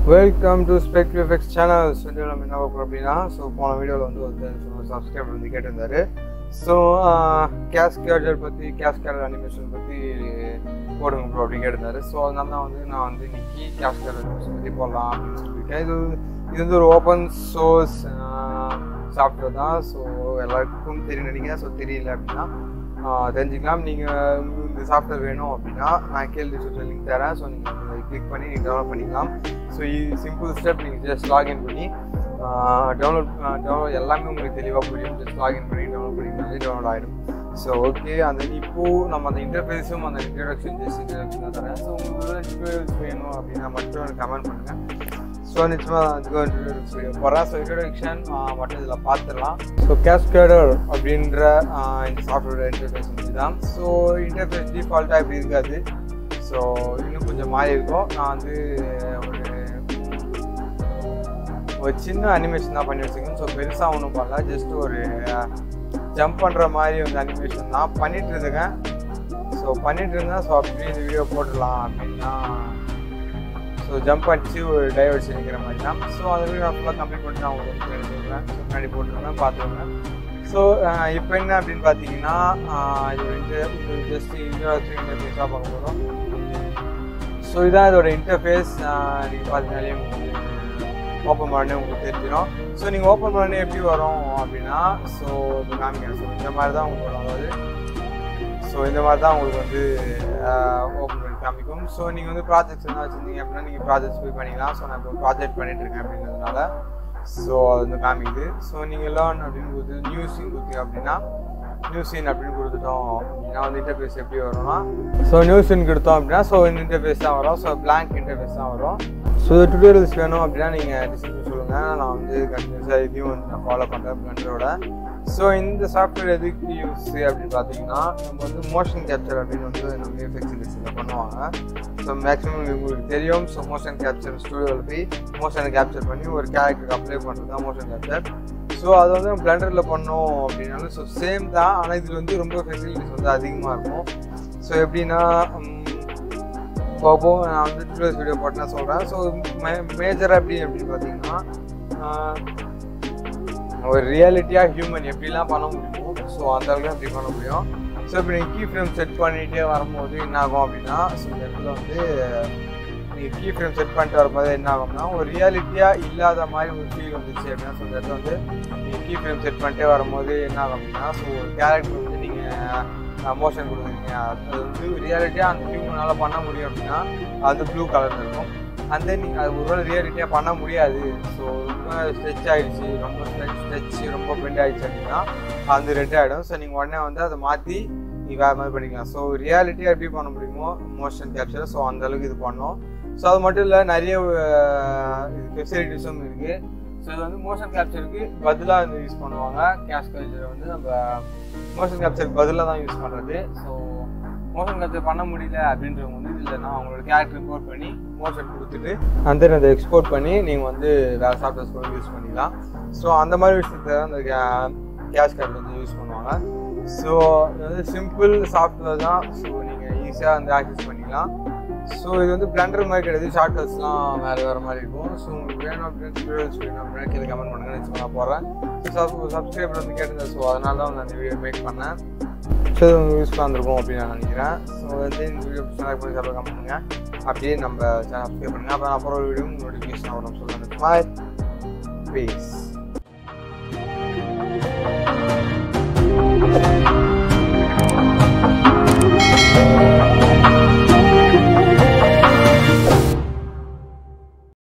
welcome to spec effects channel video நம்ம என்ன பார்க்குறோம் அப்படின்னா ஸோ போன வீடியோவில் வந்து ஒரு சப்ஸ்கிரைபர் வந்து கேட்டிருந்தாரு ஸோ கேஷ் கேரியர் பற்றி கேஷ் கேரியர் அனிமேஷன் பற்றி போடுங்க ப்ரோ அப்படின்னு கேட்டிருந்தாரு ஸோ அதனால தான் வந்து நான் வந்து இன்னைக்கு கேஷ் கேரியர் அனிமேஷன் பற்றி போடலாம் அப்படின்னு சொல்லியிருக்கேன் இது இது வந்து ஒரு ஓப்பன் சோர்ஸ் சாஃப்ட்வேர் தான் ஸோ எல்லாருக்கும் தெரியும் நினைக்கிறேன் ஸோ தெரியல அப்படின்னா ஆஹ் தெரிஞ்சுக்கலாம் நீங்கள் உங்களுக்கு இந்த சாஃப்ட்வேர் வேணும் அப்படின்னா நான் கீழே டிஸ்கிரிப்ஷன் லிங்க் தரேன் ஸோ நீங்கள் அதை கிளிக் பண்ணி நீங்கள் டவுன்லோட் பண்ணிக்கலாம் ஸோ இது சிம்பிள் ஸ்டெப் நீங்கள் ஜஸ்ட் லாகின் பண்ணி டவுன்லோட் டவுன்லோட் எல்லாமே உங்களுக்கு தெளிவாக புரியும் ஜஸ்ட் லாகின் பண்ணி டவுன்லோட் பண்ணிங்கனாலே டவுன்லோட் ஆகிடும் ஸோ ஓகே அந்த இப்போது நம்ம அந்த இன்டர்ஃபேஸும் அந்த இன்ட்ரடக்ஷன் ஜஸ்ட் இன்ட்ரடக்ஷன் தான் தரேன் ஸோ உங்களுக்கு டியூட்டோரியல்ஸ் வேணும் அப்படின்னா மட்டும் எனக்கு கமெண்ட் பண்ணுங்கள் ஸோ நிச்சயமாக அதுக்கு இன்ட்ரடியூஸ் வீடியோ போகிறேன் ஸோ இன்ட்ரடக்ஷன் மட்டும் இதில் பார்த்துடலாம் ஸோ கேஸ்கேடர் அப்படின்ற ஆஹ், இந்த சாஃப்ட்வேர் இன்டர்ஃபேஸ் வந்து தான் ஸோ இன்டர்ஃபேஸ் டிஃபால்ட்டாக இப்படி இருக்காது ஸோ இன்னும் கொஞ்சம் மாறி இருக்கும் நான் வந்து ஒரு ஒரு சின்ன அனிமேஷன் தான் பண்ணி வச்சுருக்கேன் ஸோ பெருசாக ஒன்றும் பண்ணல ஜஸ்ட் ஒரு ஜம்ப் பண்ணுற மாதிரி வந்து அனிமேஷன் தான் பண்ணிட்டு இருக்கேன் ஸோ பண்ணிட்டு இருந்தேன் ஸோ அப்படியே இந்த வீடியோ போட்டுடலாம் அப்படின்னா ஸோ ஜம்ப் அடிச்சு ஒரு டைவர்ஸ் நிற்கிற மாதிரி தான் ஸோ அந்த வீடியோ நான் ஃபுல்லாக கம்ப்ளீட் பண்ணி நான் உங்களுக்கு எடுத்துக்கிறேன் ஸோ முன்னாடி போட்டுருவேன் பார்த்துருவேன் ஸோ இப்போ என்ன அப்படின்னு பார்த்தீங்கன்னா ஆஹ் இது ஒரு inter- இது ஜஸ்ட் இன்டர்ஆக்டிவ் இன்டர்ஃபேஸாக பார்க்க போகிறோம் ஸோ இதான் இதோட இன்டர்ஃபேஸ் நீங்கள் பார்த்தீங்கனாலே உங்களுக்கு ஓப்பன் பண்ணே உங்களுக்கு தெரிஞ்சிடும் ஸோ நீங்கள் ஓப்பன் பண்ணே எப்படி வரும் அப்படின்னா ஸோ இப்போ காமிக்கிறேன் ஸோ இந்த மாதிரி தான் உங்களுக்கு வரும் அதாவது ஸோ இந்த மாதிரி தான் உங்களுக்கு வந்து ஓப்பன் பண்ணி காமிக்கும் ஸோ நீங்கள் வந்து ப்ராஜெக்ட்ஸ் என்ன வச்சுருந்தீங்க அப்படின்னா நீங்கள் ப்ராஜெக்ட்ஸ் போய் பண்ணிக்கலாம் ஸோ நான் இப்போ ப்ராஜெக்ட் பண்ணிட்டு இருக்கேன் அப்படின்றதுனால ஸோ அது வந்து காமிக்குது ஸோ நீங்கள் லேர்ன் அப்படின்னு கொடுத்து நியூ சீன் கொடுத்தீங்க அப்படின்னா நியூ சீன் அப்படின்னு கொடுத்துட்டோம் அப்படின்னா வந்து இன்டர்ஃபேஸ் எப்படி வரும்னா ஸோ நியூ சீன் கொடுத்தோம் அப்படின்னா ஸோ இந்த இன்டர்ஃபேஸ் தான் வரும் ஸோ blank இன்டர்ஃபேஸ் தான் வரும் ஸோ டுட்டோரியல்ஸ் வேணும் அப்படின்னா நீங்கள் டிஸ்கிரிப்ஷன் சொல்லுங்கள் நான் வந்து கண்டினியூஸாக இதையும் வந்து நான் ஃபாலோ பண்ணுறேன் பிளண்டரோட ஸோ இந்த சாஃப்ட்வேர் எதுக்கு யூஸ் அப்படின்னு பார்த்தீங்கன்னா நம்ம வந்து மோஷன் கேப்சர் அப்படின்னு வந்து நம்ம எஃபெக்ட்ஸ் இண்டஸ்ட்ரியில் பண்ணுவாங்க ஸோ மேக்ஸிமம் உங்களுக்கு தெரியும் ஸோ மோஷன் கேப்சர் ஸ்டூடியோவில் போய் மோஷனை கேப்சர் பண்ணி ஒரு கேரக்டருக்கு அப்ளை பண்ணுறது தான் மோஷன் கேப்சர் ஸோ அது வந்து நம்ம பிளண்டரில் பண்ணோம் அப்படின்னாலும் ஸோ சேம் தான் ஆனால் இதில் வந்து ரொம்ப ஃபெசிலிட்டிஸ் வந்து அதிகமாக இருக்கும் ஸோ எப்படின்னா போக நான் வந்து டுடோரியல்ஸ் வீடியோ போட்டேன் சொல்கிறேன் ஸோ மே மேஜராக எப்படி அப்படின்னு பார்த்தீங்கன்னா ஆஹ், ஒரு ரியாலிட்டியாக ஹியூமன் எப்படிலாம் பண்ண முடியுமோ ஸோ அந்த அளவுக்கு அப்படி பண்ண முடியும் ஸோ இப்போ நீங்கள் கீ ஃப்ரேம் செட் பண்ணிகிட்டே வரும்போது என்ன ஆகும் அப்படின்னா ஸோ இந்த இடத்துல வந்து நீங்கள் கீ ஃப்ரேம் செட் பண்ணிட்டு வரும்போது என்ன ஆகும்னா ஒரு ரியாலிட்டியாக இல்லாத மாதிரி ஒரு ஃபீல் வந்துச்சு அப்படின்னா ஸோ இந்த இடத்துல வந்து நீங்கள் கீ ஃப்ரேம் செட் பண்ணிட்டே வரும்போது என்ன ஆகும் அப்படின்னா ஸோ ஒரு கேரக்டர் வந்து நீங்கள் மோஷன் கொடுக்குறீங்க அது வந்து ரியாலிட்டியாக அந்த ஹியூமனால் பண்ண முடியும் அப்படின்னா அது ப்ளூ கலரில் இருக்கும் அந்த நீங்கள் அது ஒருவேளை ரியாலிட்டியாக பண்ண முடியாது ஸோ ரொம்ப ஸ்ட்ரெச் ஆகிடுச்சு ரொம்ப ஸ்ட்ரெச் ஸ்ட்ரெச் ரொம்ப பெண்ட் ஆகிடுச்சு அப்படின்னா அது ரெட் ஆகிடும் ஸோ நீங்கள் உடனே வந்து அதை மாற்றி நீங்கள் வேறு மாதிரி பண்ணிக்கலாம் ஸோ ரியாலிட்டியாக எப்படி பண்ண முடியுமோ மோஷன் கேப்சர் ஸோ அந்த அளவுக்கு இது பண்ணோம் ஸோ அது மட்டும் இல்லை நிறைய ஃபெசிலிட்டிஸும் இருக்குது ஸோ இது வந்து மோஷன் கேப்சருக்கு பதிலாக இது யூஸ் பண்ணுவாங்க கேஷ் கல்ச்சரை வந்து நம்ம மோஷன் கேப்சருக்கு பதிலாக தான் யூஸ் பண்ணுறது ஸோ மோஷன் கேப்சர் பண்ண முடியல அப்படின்றவங்க வந்து இதில் நான் அவங்களோட கேரக்டர் இம்போர்ட் பண்ணி மோஷன் கொடுத்துட்டு அந்த தென் அதை எக்ஸ்போர்ட் பண்ணி நீங்கள் வந்து வேறு சாஃப்ட்வேர்ஸ் கூட யூஸ் பண்ணிக்கலாம் ஸோ அந்த மாதிரி விஷயத்தை அந்த கேஷ் கார்டு வந்து யூஸ் பண்ணுவாங்க ஸோ இது வந்து சிம்பிள் சாஃப்ட்வேர் தான் ஸோ நீங்கள் ஈஸியாக வந்து ஆக்சஸ் பண்ணிக்கலாம் ஸோ இது வந்து பிளண்டர் மாதிரி கிடையாது ஷார்ட்கட்ஸ்லாம் வேறு வேறு மாதிரி இருக்கும் ஸோ உங்களுக்கு வேணும் அப்படின்னு டுடோரியல்ஸ் வேணும் அப்படின்னா கீழே கமெண்ட் பண்ணுங்க நிச்சயமாக நான் போகிறேன் ஸோ சப்ஸ்கிரைபர் வந்து கேட்டிருந்தேன் ஸோ அதனால தான் வந்து அந்த வீடியோ மேக் பண்ணேன் ஸோ இது உங்களுக்கு யூஸ்ஃபுல்லாக இருந்திருக்கும் அப்படின்னு நான் நினைக்கிறேன் ஸோ வந்து இந்த வீடியோ செலக்ட் பண்ணி சாப்பிட கமெண்ட் பண்ணுங்க அப்படியே நம்ம சேனல் சப்ஸ்கிரைப் பண்ணுங்க அப்புறம் அப்புறம் ஒரு வீடியோ நோட்டிஃபிகேஷன் வரும் சொல்லுங்கள் பாய் பீஸ்